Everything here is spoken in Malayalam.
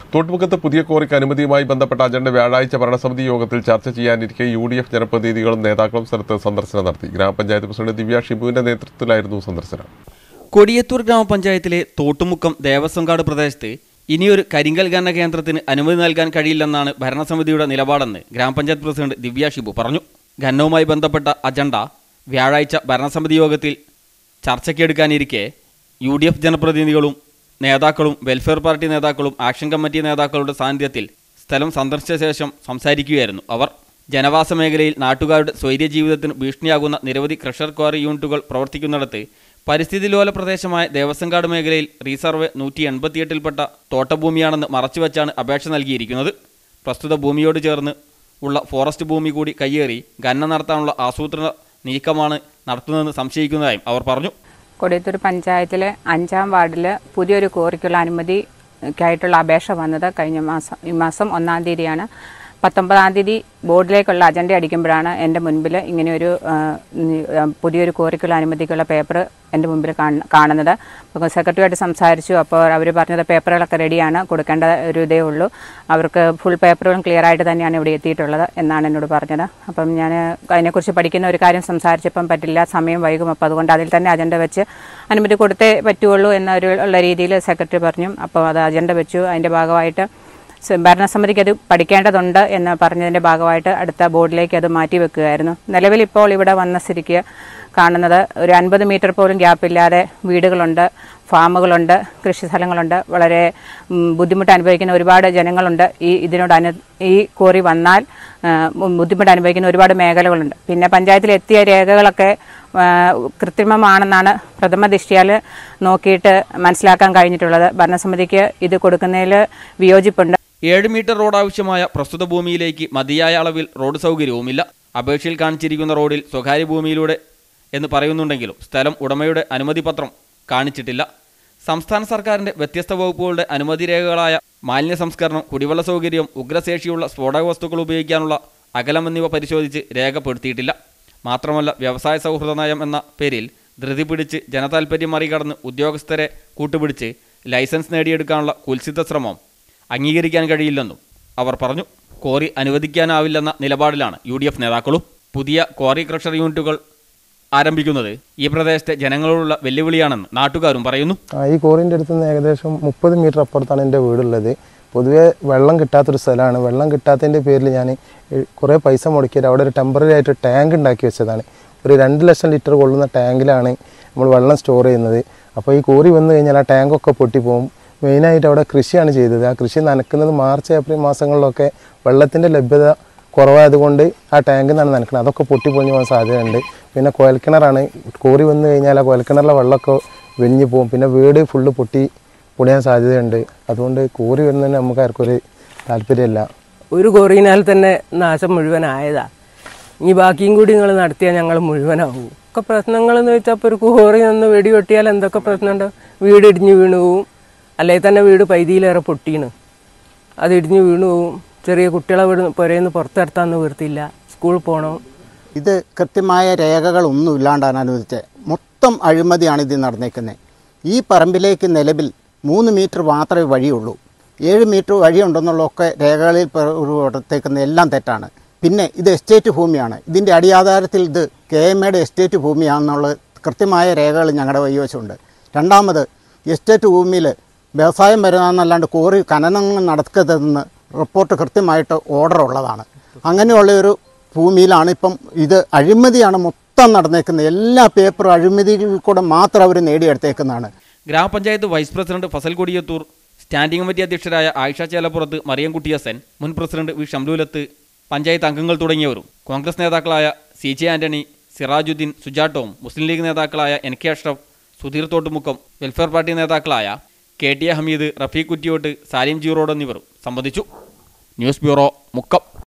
തോട്ടുമുഖത്ത് പുതിയ കോറിക്ക് അനുമതിയുമായി ബന്ധപ്പെട്ട അജണ്ട വ്യാഴാഴ്ച ഭരണസമിതി യോഗത്തിൽ ചർച്ച ചെയ്യാനിരിക്കെ യു ഡി എഫ് ജനപ്രതിനിധികളും നേതാക്കളും സ്ഥലത്ത് സന്ദർശനം നടത്തി ഗ്രാമപഞ്ചായത്ത് പ്രസിഡന്റ് ദിവ്യ ഷിബുവിന്റെ നേതൃത്വത്തിലായിരുന്നു സന്ദർശനം കൊടിയത്തൂർ ഗ്രാമപഞ്ചായത്തിലെ തോട്ടുമുക്കം ദേവസ്വംകാട് പ്രദേശത്ത് ഇനിയൊരു കരിങ്കൽ ഖനന കേന്ദ്രത്തിന് അനുമതി നൽകാൻ കഴിയില്ലെന്നാണ് ഭരണസമിതിയുടെ നിലപാടെന്ന് ഗ്രാമപഞ്ചായത്ത് പ്രസിഡന്റ് ദിവ്യ ഷിബു പറഞ്ഞു ഖനനവുമായി ബന്ധപ്പെട്ട അജണ്ട വ്യാഴാഴ്ച ഭരണസമിതി യോഗത്തിൽ ചർച്ചയ്ക്കെടുക്കാനിരിക്കെ യു ഡി എഫ് ജനപ്രതിനിധികളും നേതാക്കളും വെൽഫെയർ പാർട്ടി നേതാക്കളും ആക്ഷൻ കമ്മിറ്റി നേതാക്കളുടെ സാന്നിധ്യത്തിൽ സ്ഥലം സന്ദർശിച്ച ശേഷം സംസാരിക്കുകയായിരുന്നു അവർ ജനവാസ മേഖലയിൽ നാട്ടുകാരുടെ സ്വൈര്യ ജീവിതത്തിന് ഭീഷണിയാകുന്ന നിരവധി ക്രഷർ ക്വാറി യൂണിറ്റുകൾ പ്രവർത്തിക്കുന്നിടത്ത് പരിസ്ഥിതി ലോല പ്രദേശമായ ദേവസ്വംകാട് മേഖലയിൽ റീസർവേ നൂറ്റി എൺപത്തിയെട്ടിൽപ്പെട്ട തോട്ടഭൂമിയാണെന്ന് മറച്ചുവെച്ചാണ് അപേക്ഷ നൽകിയിരിക്കുന്നത് പ്രസ്തുത ഭൂമിയോട് ചേർന്ന് ഉള്ള ഫോറസ്റ്റ് ഭൂമി കൂടി കയ്യേറി ഖനനം നടത്താനുള്ള ആസൂത്രണ നീക്കമാണ് നടത്തുന്നതെന്ന് സംശയിക്കുന്നതായും അവർ പറഞ്ഞു കൊടിയത്തൂർ പഞ്ചായത്തിലെ അഞ്ചാം വാർഡിൽ പുതിയൊരു കോറിക്കുള്ള അനുമതിക്കായിട്ടുള്ള അപേക്ഷ വന്നത് കഴിഞ്ഞ മാസം ഈ മാസം ഒന്നാം തീയതിയാണ് പത്തൊമ്പതാം തീയതി ബോർഡിലേക്കുള്ള അജണ്ട അടിക്കുമ്പോഴാണ് എൻ്റെ മുൻപിൽ ഇങ്ങനെയൊരു ആ, ഉം, ആ, പുതിയൊരു കോറിക്കുള്ള അനുമതിക്കുള്ള പേപ്പർ എൻ്റെ മുമ്പിൽ കാണ- കാണുന്നത് അപ്പോൾ സെക്രട്ടറിയായിട്ട് സംസാരിച്ചു അപ്പോൾ അവർ പറഞ്ഞത് പേപ്പറുകളൊക്കെ റെഡിയാണ് കൊടുക്കേണ്ട ഒരു ഇതേ ഉള്ളൂ അവർക്ക് ഫുൾ പേപ്പറുകളും ക്ലിയർ ആയിട്ട് തന്നെയാണ് ഇവിടെ എത്തിയിട്ടുള്ളത് എന്നാണ് എന്നോട് പറഞ്ഞത് അപ്പം ഞാൻ അതിനെക്കുറിച്ച് പഠിക്കുന്ന ഒരു കാര്യം സംസാരിച്ചപ്പം പറ്റില്ല സമയം വൈകും അപ്പോൾ അതുകൊണ്ട് അതിൽ തന്നെ അജണ്ട വെച്ച് അനുമതി കൊടുത്തേ പറ്റുള്ളൂ എന്നൊരു ഉള്ള രീതിയിൽ സെക്രട്ടറി പറഞ്ഞു അപ്പോൾ അത് അജണ്ട വെച്ചു അതിൻ്റെ ഭാഗമായിട്ട് സ- ഭരണസമിതിക്ക് അത് പഠിക്കേണ്ടതുണ്ട് എന്ന് പറഞ്ഞതിൻ്റെ ഭാഗമായിട്ട് അടുത്ത ബോർഡിലേക്ക് അത് മാറ്റി വെക്കുകയായിരുന്നു നിലവിൽ ഇപ്പോൾ ഇവിടെ വന്ന സ്ഥിതിക്ക് കാണുന്നത് ഒരു അൻപത് മീറ്റർ പോലും ഗ്യാപ്പില്ലാതെ വീടുകളുണ്ട് ഫാമുകളുണ്ട് കൃഷി സ്ഥലങ്ങളുണ്ട് വളരെ ഉം, ബുദ്ധിമുട്ട് അനുഭവിക്കുന്ന ഒരുപാട് ജനങ്ങളുണ്ട് ഈ ഇതിനോട് അനു ഈ കോറി വന്നാൽ ആ, ഉം, ബുദ്ധിമുട്ട് അനുഭവിക്കുന്ന ഒരുപാട് മേഖലകളുണ്ട് പിന്നെ പഞ്ചായത്തിൽ എത്തിയ രേഖകളൊക്കെ ആ, കൃത്രിമമാണെന്നാണ് പ്രഥമ ദൃഷ്ടിയാൽ നോക്കിയിട്ട് മനസ്സിലാക്കാൻ കഴിഞ്ഞിട്ടുള്ളത് ഭരണസമിതിക്ക് ഇത് കൊടുക്കുന്നതിൽ വിയോജിപ്പുണ്ട് ഏഴ് മീറ്റർ റോഡ് ആവശ്യമായ പ്രസ്തുത ഭൂമിയിലേക്ക് മതിയായ അളവിൽ റോഡ് സൗകര്യവുമില്ല അപേക്ഷയിൽ കാണിച്ചിരിക്കുന്ന റോഡിൽ സ്വകാര്യ ഭൂമിയിലൂടെ എന്ന് പറയുന്നുണ്ടെങ്കിലും സ്ഥലം ഉടമയുടെ അനുമതി പത്രം കാണിച്ചിട്ടില്ല സംസ്ഥാന സർക്കാരിന്റെ വ്യത്യസ്ത വകുപ്പുകളുടെ അനുമതി രേഖകളായ മാലിന്യ സംസ്കരണം കുടിവെള്ള സൗകര്യം ഉഗ്രശേഷിയുള്ള സ്ഫോടക വസ്തുക്കൾ ഉപയോഗിക്കാനുള്ള അകലം എന്നിവ പരിശോധിച്ച് രേഖപ്പെടുത്തിയിട്ടില്ല മാത്രമല്ല വ്യവസായ സൗഹൃദ നയം എന്ന പേരിൽ ധൃതി പിടിച്ച് ജനതാൽപര്യം മറികടന്ന് ഉദ്യോഗസ്ഥരെ കൂട്ടുപിടിച്ച് ലൈസൻസ് നേടിയെടുക്കാനുള്ള കുൽസിത ശ്രമം അംഗീകരിക്കാൻ കഴിയില്ലെന്നും അവർ പറഞ്ഞു ക്വാറി അനുവദിക്കാനാവില്ലെന്ന നിലപാടിലാണ് യു ഡി എഫ് നേതാക്കളും പുതിയ ക്വാറി ക്രഷർ യൂണിറ്റുകൾ ആരംഭിക്കുന്നത് ഈ പ്രദേശത്തെ ജനങ്ങളോടുള്ള വെല്ലുവിളിയാണെന്ന് നാട്ടുകാരും പറയുന്നു ആ, ഈ കോറിൻ്റെ അടുത്ത് നിന്ന് ഏകദേശം മുപ്പത് മീറ്റർ അപ്പുറത്താണ് എൻ്റെ വീടുള്ളത് പൊതുവേ വെള്ളം കിട്ടാത്തൊരു സ്ഥലമാണ് വെള്ളം കിട്ടാത്തതിൻ്റെ പേരിൽ ഞാൻ കുറേ പൈസ മുടക്കിയിട്ട് അവിടെ ഒരു ടെമ്പററി ആയിട്ട് ടാങ്ക് ഉണ്ടാക്കി വെച്ചതാണ് ഒരു രണ്ട് ലക്ഷം ലിറ്റർ കൊള്ളുന്ന ടാങ്കിലാണ് നമ്മൾ വെള്ളം സ്റ്റോർ ചെയ്യുന്നത് അപ്പോൾ ഈ കോറി വന്നു കഴിഞ്ഞാൽ ആ ടാങ്കൊക്കെ പൊട്ടിപ്പോവും മെയിനായിട്ട് അവിടെ കൃഷിയാണ് ചെയ്തത് ആ കൃഷി നനക്കുന്നത് മാർച്ച് ഏപ്രിൽ മാസങ്ങളിലൊക്കെ വെള്ളത്തിൻ്റെ ലഭ്യത കുറവായതുകൊണ്ട് ആ ടാങ്കിൽ നിന്നാണ് നനക്കുന്നത് അതൊക്കെ പൊട്ടിപ്പൊളിഞ്ഞ് പോകാൻ സാധ്യതയുണ്ട് പിന്നെ കുഴൽക്കിണറാണ് കോറി വന്നു കഴിഞ്ഞാൽ ആ കുഴൽക്കിണറിലെ വെള്ളമൊക്കെ വെഞ്ഞ് പോകും പിന്നെ വീട് ഫുള്ള് പൊട്ടി പൊളിയാൻ സാധ്യതയുണ്ട് അതുകൊണ്ട് കോറി വരുന്നതിന് നമുക്ക് ആർക്കും ഒരു താല്പര്യമില്ല ഒരു കൊറിയിനാൽ തന്നെ നാശം മുഴുവനായതാ ഇനി ബാക്കിയും കൂടി നിങ്ങൾ നടത്തിയാൽ ഞങ്ങൾ മുഴുവനാവും ഒക്കെ പ്രശ്നങ്ങളെന്ന് വെച്ചാൽ ഇപ്പോൾ ഒരു കോറി നിന്ന് വെടി വെട്ടിയാൽ എന്തൊക്കെ പ്രശ്നമുണ്ട് വീട് ഇടിഞ്ഞു വീണു പോവും അല്ലെങ്കിൽ തന്നെ വീട് പൈതിയിലേറെ പൊട്ടീണ് അത് ഇടിഞ്ഞു വീണു പോവും ചെറിയ കുട്ടികളെ വീട് പുരയിന്ന് പുറത്തിറത്താൻ നിവൃത്തിയില്ല സ്കൂളിൽ പോകണം ഇത് കൃത്യമായ രേഖകളൊന്നും ഇല്ലാണ്ടാണ് അനുവദിച്ചത് മൊത്തം അഴിമതിയാണ് ഇത് നടന്നേക്കുന്നത് ഈ പറമ്പിലേക്ക് നിലവിൽ മൂന്ന് മീറ്റർ മാത്രമേ വഴിയുള്ളൂ ഏഴ് മീറ്റർ വഴിയുണ്ടെന്നുള്ളതൊക്കെ രേഖകളിൽ കൊടുത്തേക്കുന്ന എല്ലാം തെറ്റാണ് പിന്നെ ഇത് എസ്റ്റേറ്റ് ഭൂമിയാണ് ഇതിൻ്റെ അടിയാധാരത്തിൽ ഇത് കെ എം എയുടെ എസ്റ്റേറ്റ് ഭൂമിയാണെന്നുള്ള കൃത്യമായ രേഖകൾ ഞങ്ങളുടെ കൈവശമുണ്ട് രണ്ടാമത് എസ്റ്റേറ്റ് ഭൂമിയിൽ വ്യവസായം വരുന്നതെന്നല്ലാണ്ട് കോറി ഖനനങ്ങൾ നടക്കരുതെന്ന് റിപ്പോർട്ട് കൃത്യമായിട്ട് ഓർഡർ ഉള്ളതാണ് അങ്ങനെയുള്ള ഒരു ഭൂമിയിലാണ് ഇപ്പം ഇത് അഴിമതിയാണ് മൊത്തം നടന്നേക്കുന്നത് എല്ലാ പേപ്പറും അഴിമതിയിൽ കൂടെ മാത്രം അവർ നേടിയെടുത്തേക്കുന്നതാണ് grama panchayat vice president Fasal Kodiyathur standing committee അധ്യക്ഷരായ ആയിഷ ചേലപ്പുറത്ത് മറിയംകുട്ടി ഹസൻ മുൻ പ്രസിഡന്റ് വി ഷംലൂലത്ത് പഞ്ചായത്ത് അംഗങ്ങൾ തുടങ്ങിയവരും കോൺഗ്രസ് നേതാക്കളായ സി ജെ ആന്റണി സിറാജുദ്ദീൻ സുജാട്ടവും മുസ്ലിം ലീഗ് നേതാക്കളായ N K Ashraf Sudheer Thottumukkam welfare party നേതാക്കളായ K T A Hameed Rafeeq Kuttiyott Salim Jeerod എന്നിവർ സംബന്ധിച്ചു ന്യൂസ് ബ്യൂറോ മുക്കം